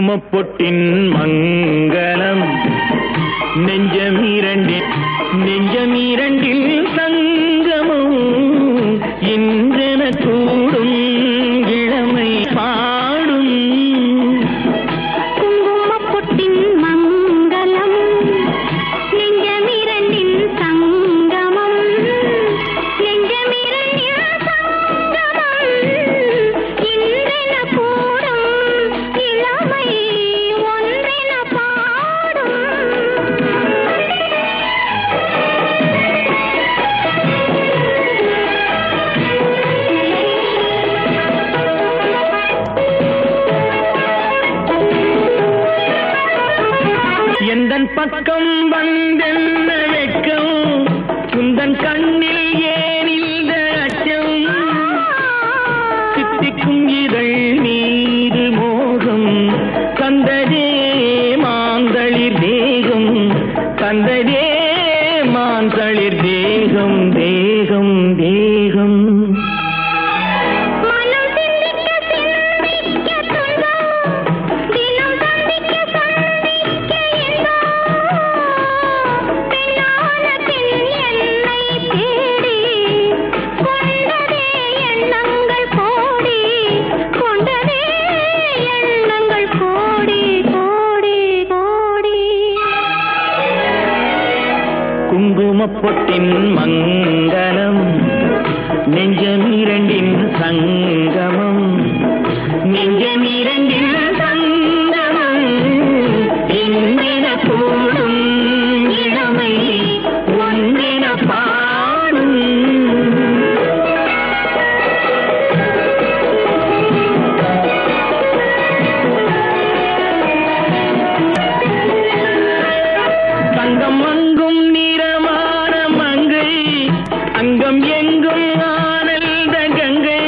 குங்குமப்பொட்டின் மங்களம் நெஞ்சமீரண்டில் நெஞ்சமீரண்டில் சங்கமம் இன்றென கூடும் இளமை பாடும் குங்குமப்பொட்டின் மங்களம் நெஞ்சமிரண்டின் சங்கமம் நெஞ்சமிரண்டின் சங்கமம் இன்றென கூடும் இளமை ஒன்றென பாடும் எந்தன் பக்கம் வந்தென்ன வெட்கம் குந்தன் கண்ணில் ஏன் இந்த அச்சம் சித்திக்கும் இதழ் மீது மோகம் தந்ததே மாந்தளிர் தேகம் தந்ததே மாந்தளிர் தேகம் தேகம் தேகம் மனம் சிந்திக்க சிந்திக்க துன்பம் தினம் சந்திக்க சந்திக்க இன்பம் பெண்ணான பின் என்னை தேடி கொண்டதே எண்ணங்கள் கோடி கொண்டதே எண்ணங்கள் கோடி கோடி கோடி குங்குமப்பொட்டின் மங்களம் நெஞ்சமிரண்டின் சங்கமம் நெஞ்சமிரண்டின் சங்கமம் எங்கென கூடும் இளமை ஒன்றென பாடும் தங்கம் அங்கும் நிறமான மங்கை அங்கம் எங்கும் ஆனந்த கங்கை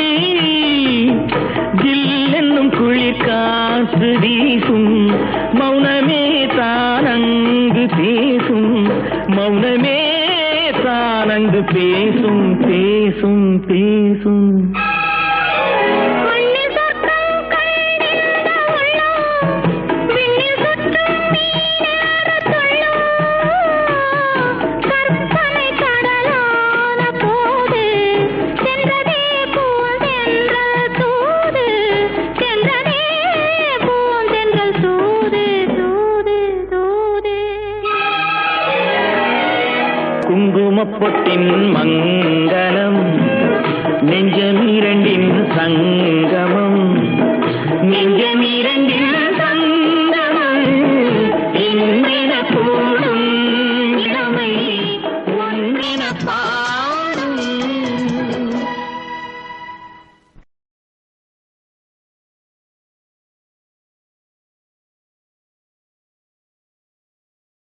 ஜில் என்னும் குளிர் காற்று வீசும் மௌனமே தானங்கு பேசும் மௌனமே தானங்கு பேசும் பேசும் பேசும் மண்ணில் சொர்க்கம் கண்டிருந்த உள்ளம் விண்ணில் சுற்றும் மீனேறத் துள்ளும். கற்பனை கடலான போது சென்றதே பூந்தென்றல் தூது. சென்றதே பூந்தென்றல் தூது, தூது, தூது. குங்குமப்பொட்டின் மங்களம் நெஞ்சமிரண்டின் சங்கமம் நெஞ்சமிரண்டின்